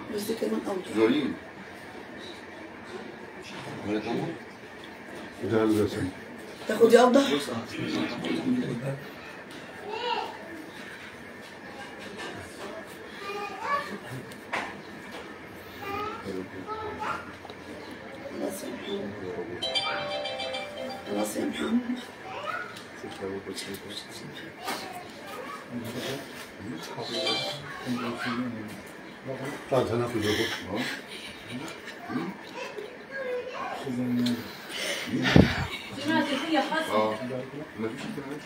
بس دي كمان اوضح زورين ولا كمان ده الرسم تاخد دي اوضح خلاص يا محمد خلاص يا محمد طلعت هنا في الجبل اه مفيش امتحانات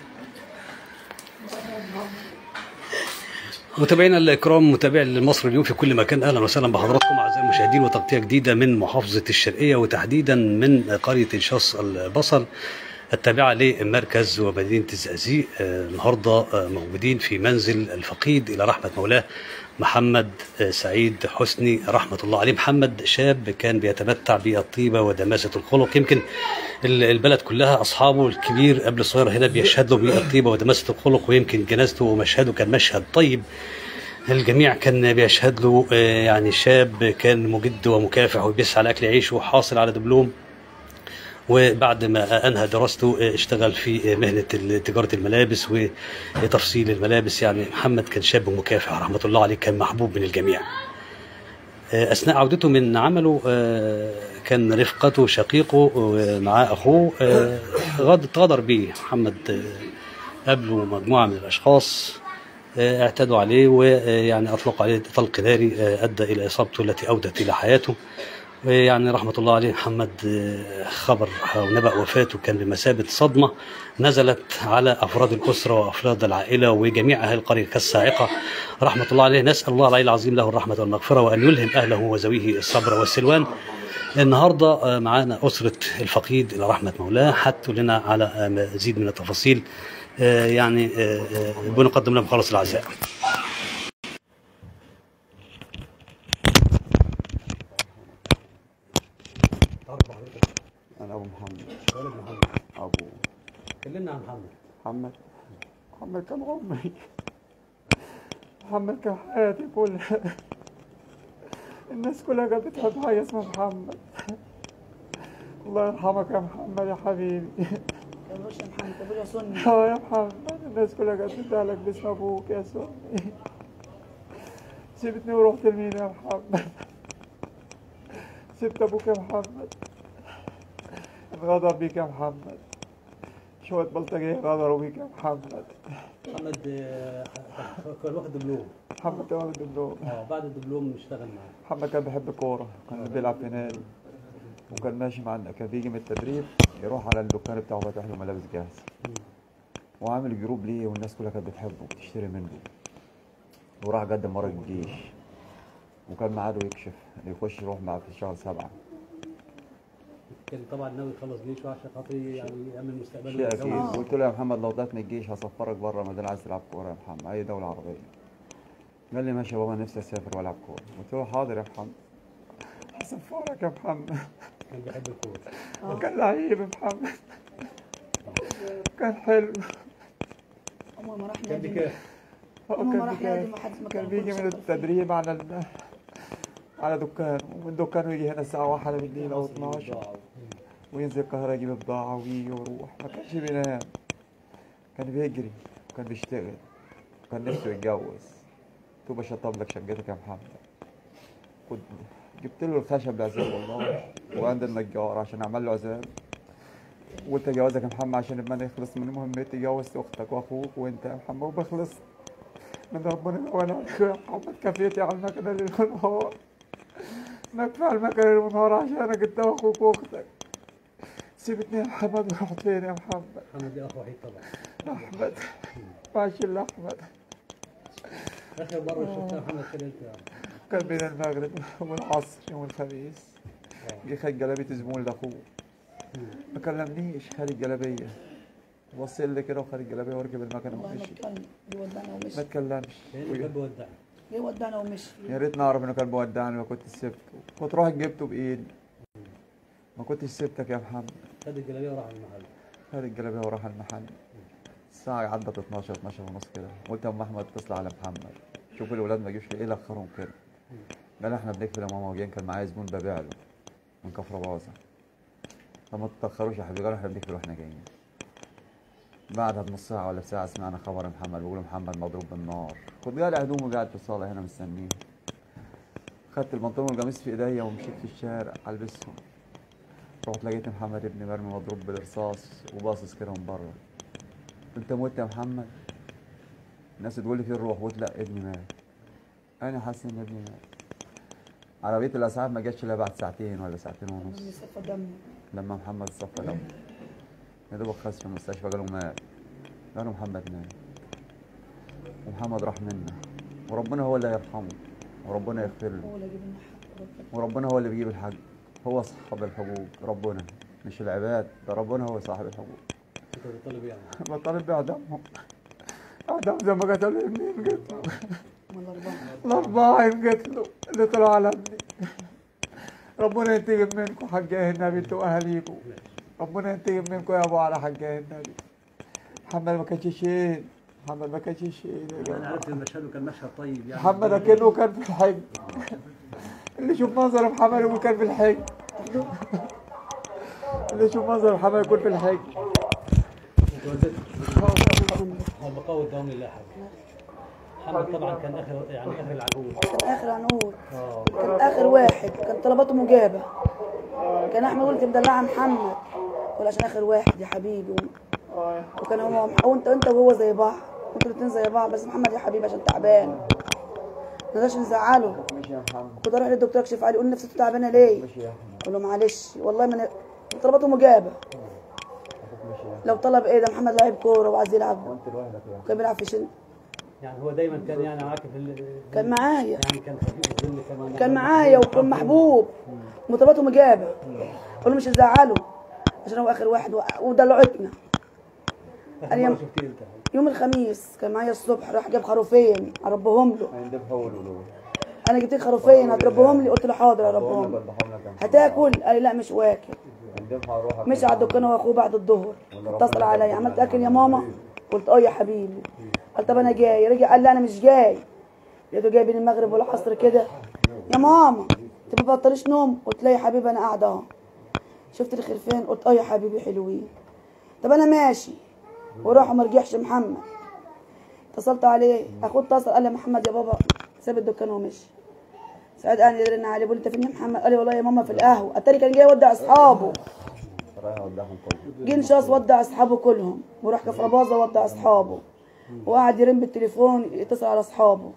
متابعينا الكرام متابعي المصري اليوم في كل مكان اهلا وسهلا بحضراتكم اعزائي المشاهدين وتغطيه جديده من محافظه الشرقيه وتحديدا من قريه انشاص البصل التابعه لمركز ومدينه الزقازيق آه، النهارده آه، موجودين في منزل الفقيد الى رحمه مولاه محمد آه، سعيد حسني رحمه الله عليه محمد شاب كان بيتمتع بالطيبه ودماسه الخلق يمكن ال- البلد كلها اصحابه الكبير قبل الصغير هنا بيشهد له بالطيبه ودماسه الخلق ويمكن جنازته ومشهده كان مشهد طيب الجميع كان بيشهد له آه، يعني شاب كان مجد ومكافح وبيسعى على اكل عيشه وحاصل على دبلوم وبعد ما انهى دراسته آه، اشتغل في آه، مهنه ال- تجاره الملابس وتفصيل الملابس يعني محمد كان شاب مكافح رحمه الله عليه كان محبوب من الجميع آه، اثناء عودته من عمله آه، كان رفقته شقيقه آه، معاه اخوه آه، غاد- غدر به محمد آه، قابله مجموعه من الاشخاص آه، اعتدوا عليه ويعني اطلقوا عليه طلق ناري آه، ادى الى اصابته التي اودت الى حياته ويعني رحمه الله عليه محمد آه، خبر او نبأ وفاته كان بمثابه صدمه نزلت على افراد الاسره وافراد العائله وجميع اهل القريه كالصاعقه رحمه الله عليه نسال الله العلي العظيم له الرحمه والمغفره وان يلهم اهله وذويه الصبر والسلوان النهارده آه، معانا اسره الفقيد الى رحمه مولاه حثوا لنا على آه، مزيد من التفاصيل آه، يعني آه، آه، بنقدم لهم خالص العزاء أنا أبو محمد ولد محمد أبو كلمنا عن محمد محمد محمد كان عمري محمد كان حياتي كلها الناس كلها كانت بتحب حاجة اسمها محمد الله يرحمك يا محمد يا حبيبي كبروش يا محمد كبروش يا سني اه يا محمد الناس كلها كانت بتدعلك باسم أبوك يا سوني سيبتني ورحت لمين يا محمد سبت أبوك يا محمد انغدر بيك يا محمد شوية بلطجية غدروا بيك يا محمد محمد كان واخد دبلوم محمد كان واخد دبلوم اه بعد الدبلوم اشتغل معاه محمد كان بيحب الكورة كان بيلعب في نادي وكان ماشي مع كان بيجي من التدريب يروح على الدكان بتاعه فاتح له ملابس جاهزة وعامل جروب ليه والناس كلها كانت بتحبه وبتشتري منه وراح قدم مرة الجيش وكان ميعاده يكشف يخش يروح معاه في شهر سبعة كان طبعا ناوي يخلص جيشه عشان خاطر يعني يامن مستقبله شيء ويتجوز. أكيد قلت له يا محمد لو ضعت من الجيش هسفرك بره ما دام عايز تلعب كورة يا محمد أي دولة عربية قال لي ماشي يا بابا نفسي أسافر وألعب كورة قلت له حاضر يا محمد هسفرك يا محمد كان بيحب الكوره كان لعيب يا محمد كان حلو عمر ما راح كان نادي بكام هو عمر ما كان راح نادي بيجي- ما حد ما كان كان بيجي من التدريب على ال... على دكان ومن دكانه يجي هنا الساعة واحدة بالليل أو 12 وينزل القاهرة يجيب بضاعة ويجي ويروح ما كانش بينام كان بيجري وكان بيشتغل وكان نفسه يتجوز تو بشطب لك شقتك يا محمد كنت جبت له الخشب لعزام والله وعند النجار عشان اعمل له عزام وقلت اجوزك يا محمد عشان ابقى يخلص من مهمتي جوزت اختك واخوك وانت يا محمد وبخلص من ربنا وانا عليك يا محمد كفيتي على المكنه ليل ونهار نكفي على المكنه ليل ونهار عشانك انت واخوك واختك سيبتني يا محمد ورحت فين يا محمد محمد ده اخ وحيد طبعا احمد ماشي الا احمد اخر مره شفتها محمد كان انت كان بين المغرب والعصر يوم الخميس جه خد جلابيه زبون لاخوه ما كلمنيش خد الجلابيه بص لي كده وخد الجلابيه وركب المكنه والله ما ومشي اتكلم بيودعنا ما ومشي اتكلمش لانه كان بيودع ليه ودعنا ومشي يا ريت نعرف انه كان بيودعني ما كنت سبته كنت رحت جبته بايدي ما كنتش سبتك يا محمد خد الجلابيه وراح المحل خد الجلابيه وراح المحل الساعة عدت 12 12 ونص كده قلت يا ام احمد اتصل على محمد شوف الولاد ما يجوش ليه ايه اللي اخرهم كده قال احنا بنقفل يا ماما وجايين كان معايا زبون ببيع له من كفر باظة فما تتأخروش يا حبيبي قالوا احنا بنقفل واحنا جايين بعدها بنص ساعة ولا بساعة سمعنا خبر محمد بيقول محمد مضروب بالنار كنت قاعد هدومه قاعد في الصالة هنا مستنيه خدت البنطلون والقميص في ايديا ومشيت في الشارع البسهم رحت لقيت محمد ابني مرمي مضروب بالرصاص وباصص كده من بره انت مت يا محمد الناس تقول لي فين الروح قلت لا ابني مات انا حاسس ان ابني مات عربية الاسعاف ما جاتش الا بعد ساعتين ولا ساعتين ونص يصفى دم لما محمد صفى دم يا دوبك خس في المستشفى قالوا مات قالوا محمد مات ومحمد راح منا وربنا هو اللي هيرحمه وربنا يغفر له هو اللي يجيب لنا حق ربنا وربنا هو اللي بيجيب الحق هو صاحب الحقوق ربنا مش العباد ده ربنا هو صاحب الحقوق انت بتطلب يعني بطالب بأعدامهم أعدام زي ما قتلوا ابني انقتلوا هم الاربعه الأربعة انقتلوا اللي طلعوا على ابني ربنا ينتقم منكم حق النبي انتوا وأهاليكم ربنا ينتقم منكم يا أبو على حق النبي محمد ما كانش شيء محمد ما كانش شيء يا انا جماعة عرفت المشهد وكان مشهد طيب يعني محمد أكنه كان في الحج اللي يشوف منظر محمد يقول كان في الحج اللي يشوف منظر محمد يكون في الحج هو البقاء والدوام لله حبيبي محمد طبعا كان اخر يعني اخر العجوز كان اخر عنقود اه كان اخر واحد كان طلباته مجابه كان احمد يقول انت مدلعه محمد يقول عشان اخر واحد يا حبيبي وكان هو وانت انت وهو زي بعض انتوا الاثنين زي بعض بس محمد يا حبيبي عشان تعبان ما نقدرش نزعله ماشي يا محمد كنت اروح للدكتور اكشف عليه يقول لي نفسيته تعبانه ليه؟ ماشي يا احمد اقول له معلش والله ما أنا- طلباته مجابه اخوك ماشي يا لو طلب ايه ده محمد لعيب كوره وعايز يلعب وانت لوحدك يا وكان بيلعب في شن يعني هو دايما كان يعني معاك في ال... كان معايا يعني كان خفيف الظل كمان كان معايا وكان محبوب وطلباته مجابه قول له مش هزعله عشان هو اخر واحد و- ودلعتنا اخر أنا مره يوم- شفتيه انت يوم الخميس كان معايا الصبح راح جاب خروفين اربهم له هيندب هو الولود انا جبت لك خروفين هتربهم لي قلت له حاضر اربهم له. هتاكل قال لي لا مش واكل هندبها روحك مشي على الدكان هو واخوه بعد الظهر اتصل عليا عملت اكل يا ماما قلت اه يا حبيبي قال طب انا جاي رجع قال لي انا مش جاي لقيته جاي بين المغرب والعصر كده يا ماما انت ما بطليش نوم قلت لا يا حبيبي انا قاعده اهو شفت الخرفان قلت اه يا حبيبي حلوين طب انا ماشي وراح وما رجعش محمد اتصلت عليه اخوه اتصل قال لي محمد يا بابا ساب الدكان ومشي سعيد قال لي رن عليه بيقول لي انت فين يا محمد قال لي والله يا ماما في القهوه التاني كان جاي يودع اصحابه رايح اودعهم كلهم جه نشاص ودع اصحابه كلهم وراح كفر باظه ودع اصحابه وقعد يرن بالتليفون يتصل على اصحابه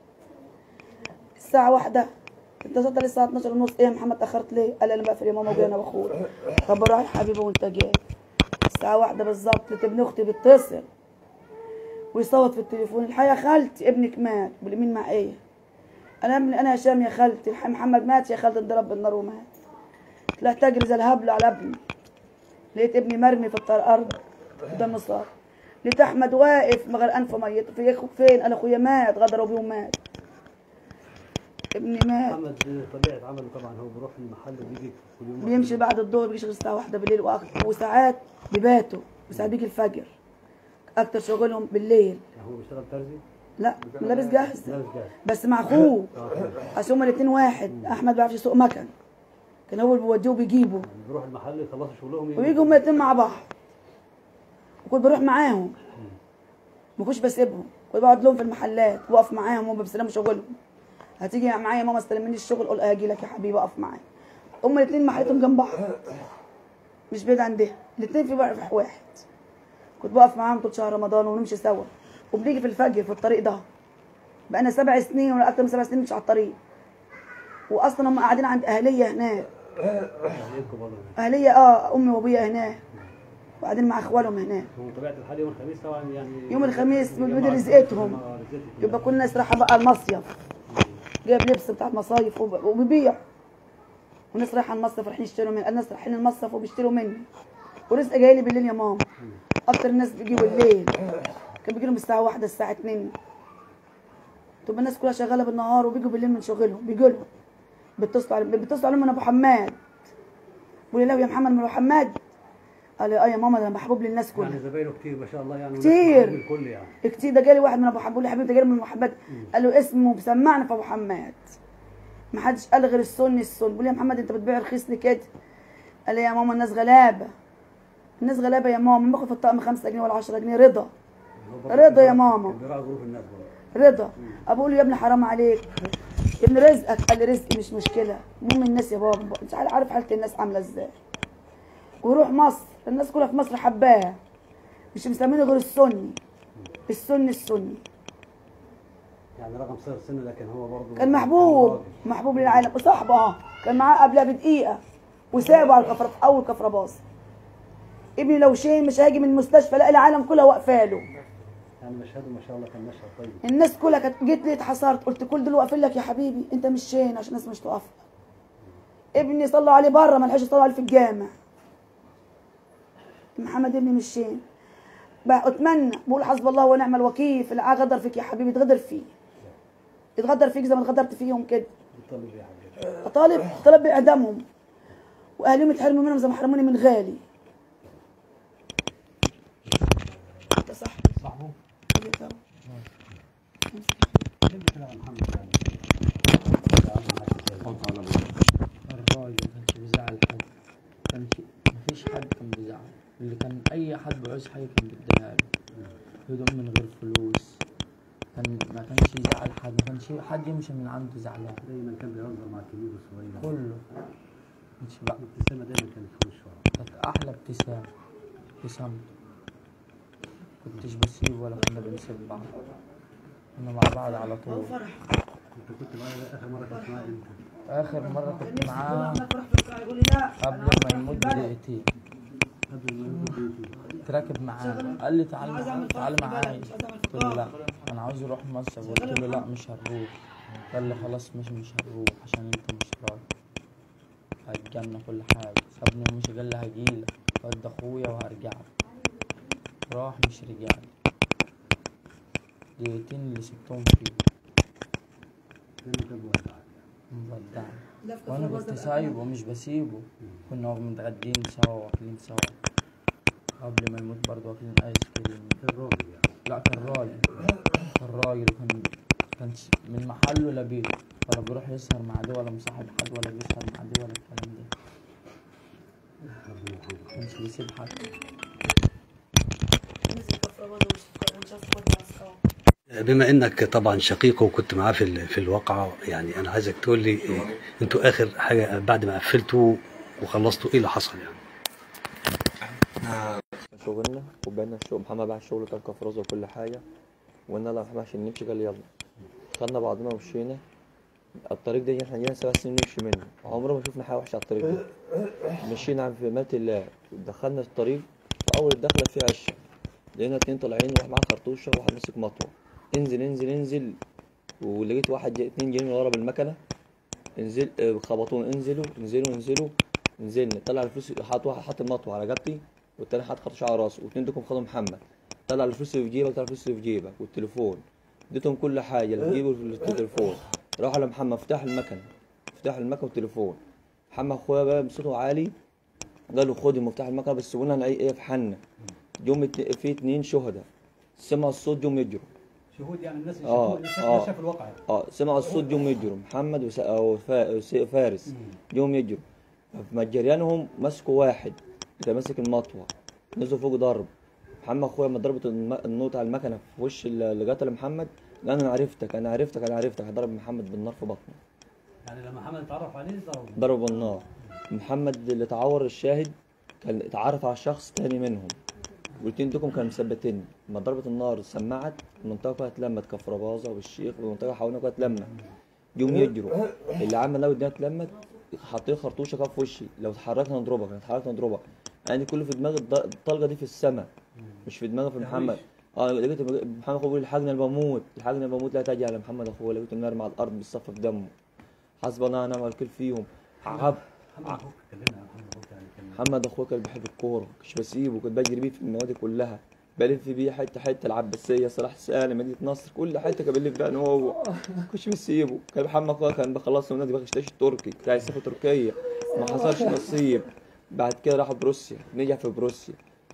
الساعه واحدة اتصلت عليه الساعه 12 ونص ايه يا محمد اتاخرت ليه؟ قال لي انا بقفل يا ماما وجاي انا واخويا طب روح يا حبيبي وانت جاي الساعه واحدة بالظبط لقيت ابن اختي بيتصل ويصوت في التليفون الحقيقه يا خالتي ابنك مات بقول مين مع ايه؟ انا ابني انا هشام يا خالتي الحق محمد مات يا خالتي انضرب بالنار ومات طلعت اجري زي الهبل على ابني لقيت ابني مرمي في الطر- الارض قدام الصار لقيت احمد واقف مغرقان في ميته في اخوك فين قال اخويا مات غدروا بيه ومات ابني مات محمد طبيعه عمله طبعا هو بيروح المحل وبيجي كل يوم بيمشي بعد الظهر بيجي الساعه واحدة بالليل وأك- وساعات بيباتوا وساعات بيجي الفجر اكتر شغلهم بالليل يعني هو بيشتغل ترزي لا لابس جاهز لابس جاهز بس مع اخوه اه كده. عشان هما الاتنين واحد احمد ما بيعرفش يسوق مكن كان هو اللي بيوديه وبيجيبه يعني بيروح المحل يخلصوا شغلهم يجي. ويجوا هما الاتنين مع بعض وكنت بروح معاهم ما كنتش بسيبهم كنت بقعد لهم في المحلات واقف معاهم وهم بيستلموا شغلهم هتيجي معايا يا ماما استلمني الشغل قول هاجي لك يا حبيبي اقف معايا هما الاتنين محلتهم جنب بعض مش بعيد عن ده الاتنين في بقى في واحد كنت بقف معاهم طول شهر رمضان ونمشي سوا وبنيجي في الفجر في الطريق ده بقالنا سبع سنين ولا اكتر من سبع سنين مش على الطريق واصلا هم قاعدين عند اهليه هناك عليكم برضه اهليه اه امي وابويا هناك وقاعدين مع اخوالهم هناك هو طبيعه الحال يوم الخميس طبعا يعني يوم الخميس بيجمعوا بيدوا رزقتهم. آه، رزقتهم. يبقى كل الناس رايحه بقى المصيف جايب لبس بتاع المصايف وب- وبيبيع والناس رايحه المصيف رايحين يشتروا مني الناس رايحين المصيف وبيشتروا مني ورزق جاي لي بالليل يا ماما اكتر الناس بيجوا بالليل كان بيجي لهم الساعه واحدة الساعه 2 تبقى الناس كلها شغاله بالنهار وبيجوا بالليل من شغلهم بيجوا لهم بيتصلوا عليهم بيتصلوا عليهم من ابو حماد بيقول لي لا يا محمد من ابو حماد قال لي اه يا ماما ده انا محبوب للناس كلها يعني زباينه كتير ما شاء الله يعني كتير. وناس الكل يعني كتير ده جالي واحد من ابو حماد بيقول لي حبيبي ده جالي من ابو حماد قال له اسمه مسمعنا في ابو حماد ما حدش قال غير السني السني بقول يا محمد انت بتبيع رخيص لي كده قال لي يا ماما الناس غلابه الناس غلابه يا ماما باخد في الطقم 5 جنيه ولا 10 جنيه رضا رضا يا ماما بيراعي ظروف الناس برضه رضا ابو له يا ابني حرام عليك يا ابني رزقك قال لي رزقي مش مشكله المهم الناس يا بابا انت عارف حاله الناس عامله ازاي ويروح مصر الناس كلها في مصر حباه مش مسمينه غير السني السني السني يعني رقم صغير السن لكن هو برضه كان محبوب محبوب للعالم وصاحبه اه كان معاه قبلها بدقيقه وسابه على الكفر في اول كفر باص ابني لو شيء مش هاجي من المستشفى لا العالم كلها واقفه له يعني مشهده ما شاء الله كان مشهد طيب الناس كلها كانت جيت لي اتحصرت قلت كل دول واقفين لك يا حبيبي انت مش شين عشان الناس مش تقف ابني صلوا عليه بره ما لحقش يصلوا عليه في الجامع محمد ابني مش شين بقى اتمنى بقول حسب الله ونعم الوكيل في اللي غدر فيك يا حبيبي يتغدر فيه يتغدر فيك زي ما اتغدرت فيهم كده بيطلب يا حاجه طالب طلب باعدامهم واهاليهم يتحرموا منهم زي ما حرموني من غالي انت صح صاحبه قلت أهو. كلمة كده عن محمد يعني الراجل ما كانش بيزعل حد كانش مفيش حد كان بيزعل اللي كان اي حد بيعوز حاجه كان بيديها له هدوم من غير فلوس كان ما كانش يزعل حد ما كانش حد يمشي من عنده زعلان دايما كان بيهزر مع الكبير والصغير كله مش بقى الابتسامه دايما كانت في وشه كانت احلى ابتسامه ابتسامته كنتش بسيب ولا كنا بنسيب بعض كنا مع بعض على طول انت كنت معايا ده اخر مره كنت معايا امتى؟ اخر مره كنت معاه فرح في القاعة يقول لي لا قبل ما يموت بدقيقتين قبل ما يموت بيتي تراكب معاه قال لي تعالى معايا تعالى معايا قلت له لا انا عاوز اروح مصر قلت له لا مش هنروح قال لي خلاص مش مش هنروح عشان انت مش راضي هتجنى كل حاجه سابني ومشي قال لي هجيلك ود اخويا وهرجع راح مش رجع دقيقتين اللي سبتهم فيه لما كان بيودع مودعني لا في وانا كفر كنت بازل سايبه مش بسيبه كنا متغدين سوا واكلين سوا قبل ما يموت برضه واكلين ايس كريم كان راجل يعني لا كان راجل كان راجل وكان كانش من محله لبيته ولا بيروح يسهر مع دي ولا مصاحب حد ولا بيسهر مع دي ولا الكلام ده ربنا يرحمه كانش بيسيب حد نزل كفر بازل وش- وشاف كل الناس اه بما انك طبعا شقيقه وكنت معاه في ال- في الواقعه يعني انا عايزك تقول لي إيه، انتوا اخر حاجه بعد ما قفلتوا وخلصتوا ايه اللي حصل يعني؟ شغلنا وبقينا الشغل محمد باع الشغل كان كفرزه وكل حاجة وقلنا لا محمد عشان نمشي قال يلا خدنا بعضنا ومشينا الطريق ده احنا جينا سبع سنين نمشي منه عمرنا ما شفنا حاجة وحشة على الطريق ده مشينا في مالة الله دخلنا الطريق في أول دخلة فيها عشة لقينا اتنين طالعين واحد معاه خرطوشة وواحد ماسك مطوة انزل انزل انزل ولقيت واحد جاي اتنين جايين من ورا بالمكنة انزل اه، خبطونا انزلوا انزلوا انزلوا نزلنا طلع الفلوس حط واحد حط المطوة على رقبتي والتاني حاط خرطوش على راسه واتنين دوكم خدوا محمد طلع الفلوس اللي في جيبك طلع الفلوس اللي في جيبك والتليفون اديتهم كل حاجه اللي في جيبه والتليفون راحوا لمحمد مفتاح المكنه مفتاح المكنه والتليفون محمد اخويا بقى بصوته عالي قال له خد مفتاح المكنه بس سيبونا انا ايه ايه في حالنا يوم ات- في اتنين شهداء سمعوا الصوت يوم يجروا شهود يعني الناس اللي آه، شافوا- آه. اللي شافوا الواقع يعني. اه سمعوا الصوت يوم يجروا محمد وس... أو فا... وس- فارس يوم يجروا فمجريانهم مسكوا واحد كان ماسك المطوه نزلوا فوق ضرب محمد اخويا لما ضربت الم... النوت على المكنه في وش ال- اللي قتل محمد قال انا عرفتك انا عرفتك انا عرفتك ضرب محمد بالنار في بطنه يعني لما محمد اتعرف عليه ضربه ضربه بالنار محمد اللي تعور الشاهد كان اتعرف على شخص تاني منهم والاتنين دوكم كانوا مثبتين لما ضربة النار سمعت المنطقة كلها اتلمت كفر باظة والشيخ والمنطقة حوالينا كلها اتلمت يوم يجروا اللي عمل لو الدنيا اتلمت حاطين خرطوشة كده في وشي لو اتحركنا نضربك لو اتحركنا نضربك يعني كله في دماغي الض- الطلقة دي في السماء مش في دماغي في محمد اه لقيت محمد اخويا بيقول الحقني انا بموت الحقني انا بموت لا تجي على محمد اخويا لقيته مرمي على الارض بيصفى في دمه حسب الله ونعم الوكيل فيهم عب محمد اخوك كلمنا عن محمد اخوك يعني كان محمد اخويا كان بيحب الكوره كنتش بسيبه كنت بجري بيه في النوادي كلها بلف بيه حته حته العباسيه صلاح سالم مدينه نصر كل حته كان بيلف بيها انا وهو كنتش بسيبه كان محمد اخويا كان بخلص من النادي بغشتاش التركي كان عايز يسافر تركيا ما حصلش نصيب بعد كده راح بروسيا نجح في بروسيا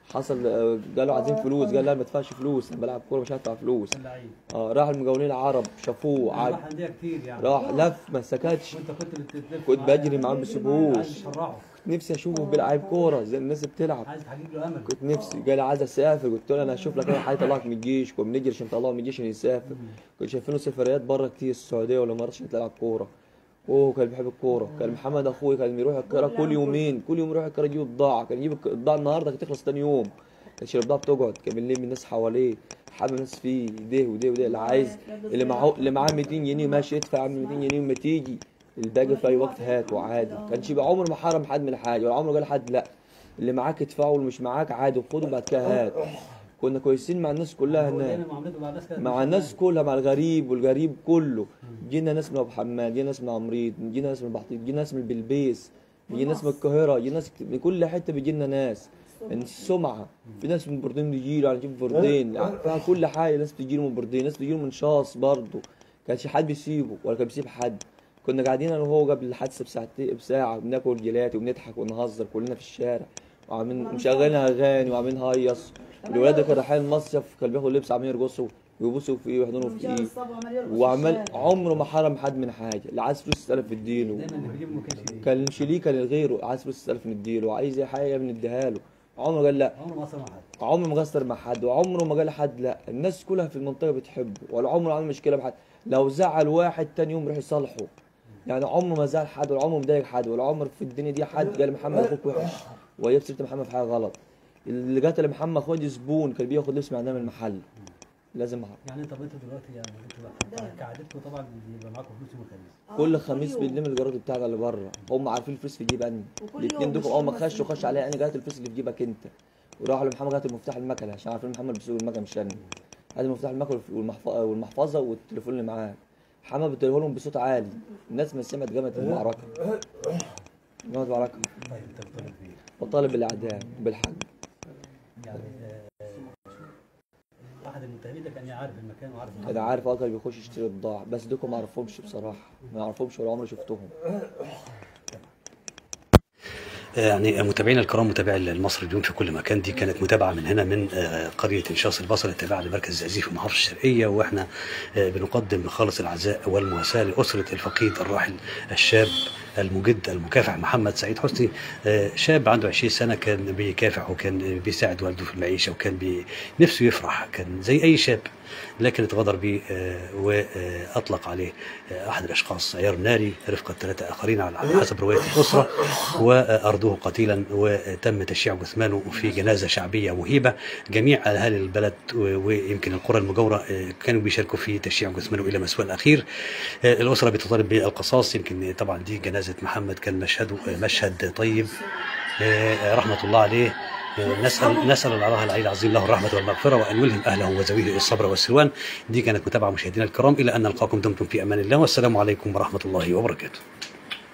حصل آه، قالوا عايزين فلوس قال لا ما ادفعش فلوس انا بلعب كوره مش هدفع فلوس اه راح المقاولين العرب شافوه عاد كتير يعني راح لف ما سكتش وانت كنت بتلف كنت بجري معاه ما بيسيبوهوش تشرعه نفسي اشوفه بيلعب كوره زي الناس اللي بتلعب عايز تحقق له امل كنت نفسي قال لي عايز اسافر قلت له انا هشوف لك انا حاجه طلعك من الجيش كنا بنجري عشان نطلعه من الجيش عشان يسافر كنت شايفينه سفريات بره كتير السعوديه ولا مرات عشان يلعب كوره اوه كان بيحب الكوره كان محمد اخوي كان يروح الكوره كل يومين كل يوم يروح الكوره يجيب بضاعه كان يجيب البضاعه النهارده كانت تخلص تاني يوم كانش البضاعه بتقعد كان بنلم الناس حواليه حابب الناس فيه ده وده وده اللي عايز اللي معاه اللي معاه 200 جنيه ماشي ادفع يا عم 200 جنيه وما تيجي الباقي في اي وقت هاته عادي كانش يبقى عمره ما حرم حد من حاجه ولا عمره قال حد لا اللي معاك ادفعه واللي مش معاك عادي وخده بعد كده هات كنا كويسين مع الناس كلها هناك معاملته مع الناس كانت مع الناس كلها مع الغريب والغريب كله جينا ناس من ابو حماد جينا ناس من عمريط جينا ناس من البحطيط جينا ناس من البلبيس جينا ناس من القاهره جينا ناس من كل حته بيجي لنا ناس السمعه في ناس من بردين بيجي له نجيب بردين يعني فيها كل حاجه ناس بتجي له من بردين ناس بتجي له من شاص برضه كانش حد بيسيبه ولا كان بيسيب حد كنا قاعدين انا وهو قبل الحادثه بساعتين بساعه بناكل جيلاتي وبنضحك ونهزر كلنا في الشارع وعاملين مشغلين اغاني وعاملين هيص الولاد كانوا رايحين المصيف كانوا بياخدوا لبس عاملين يرقصوا ويبوسوا فيه ويحضنوا فيه وعمال عمره ما حرم حد من حاجه اللي عايز فلوس تسالف في اديله دايما اللي بيجيب ما كانش ليه كان شليه كان لغيره عايز فلوس تسالف نديله عايز اي حاجه بنديها له عمره قال لا عمره ما صنع حد عمره ما قصر مع حد وعمره ما قال لحد لا الناس كلها في المنطقه بتحبه ولا عمره عمل مشكله بحد لو زعل واحد تاني يوم يروح يصالحه يعني عمره ما زعل حد ولا عمره مضايق حد ولا عمر في الدنيا دي حد قال محمد اخوك وحش وجاب سيره محمد في حاجه غلط اللي قتل محمد خد زبون كان بياخد لبس من عندنا من المحل لازم أعرف. يعني طب انتوا دلوقتي يعني انتوا بقى كعادتكم طبعا بيبقى معاكم فلوس يوم الخميس كل خميس بنلم الجراد بتاعنا اللي بره هم عارفين الفلوس في جيب اني وكل الاثنين يوم دول مش اول ما يوم خشوا بس. خش عليا انا جات الفلوس اللي في جيبك انت وراحوا لمحمد هات المفتاح المكنه عشان عارفين محمد بيسوق المكنه مش انا هات المفتاح المكنه والمحف- والمحفظه والتليفون اللي معاك محمد بتقول لهم بصوت عالي الناس ما سمعت قامت المعركه قامت المعركه طيب انت بتطالب بايه؟ وطالب بالاعدام بالحق يعني آه، احد المتهمين ده كان يعرف المكان وعارف انا عارف اه كان بيخش يشتري بضاعه بس دوكم ما اعرفهمش بصراحه ما اعرفهمش ولا عمري شفتهم يعني متابعينا الكرام متابعي المصري اليوم في كل مكان دي كانت متابعه من هنا من آه، قريه انشاص البصر التابعه لمركز الزقازيق في محافظه الشرقيه واحنا آه، بنقدم خالص العزاء والمواساه لاسره الفقيد الراحل الشاب المجد المكافح محمد سعيد حسني آه، شاب عنده 20 سنه كان بيكافح وكان بيساعد والده في المعيشه وكان بي- نفسه يفرح كان زي اي شاب لكن اتغدر به آه، واطلق عليه آه، احد الاشخاص عيار ناري رفقه ثلاثه اخرين على حسب روايه الاسره وارضوه قتيلا وتم تشييع جثمانه في جنازه شعبيه مهيبه جميع اهالي البلد و- ويمكن القرى المجاوره آه، كانوا بيشاركوا في تشييع جثمانه الى مسواه الاخير آه، الاسره بتطالب بالقصاص يمكن طبعا دي جنازه محمد كان مشهده آه، مشهد طيب آه، رحمه الله عليه آه، نسال نسال الله العلي العظيم له الرحمه والمغفره وان يلهم اهله وزويه الصبر والسلوان دي كانت متابعه مشاهدينا الكرام الى ان نلقاكم دمتم في امان الله والسلام عليكم ورحمه الله وبركاته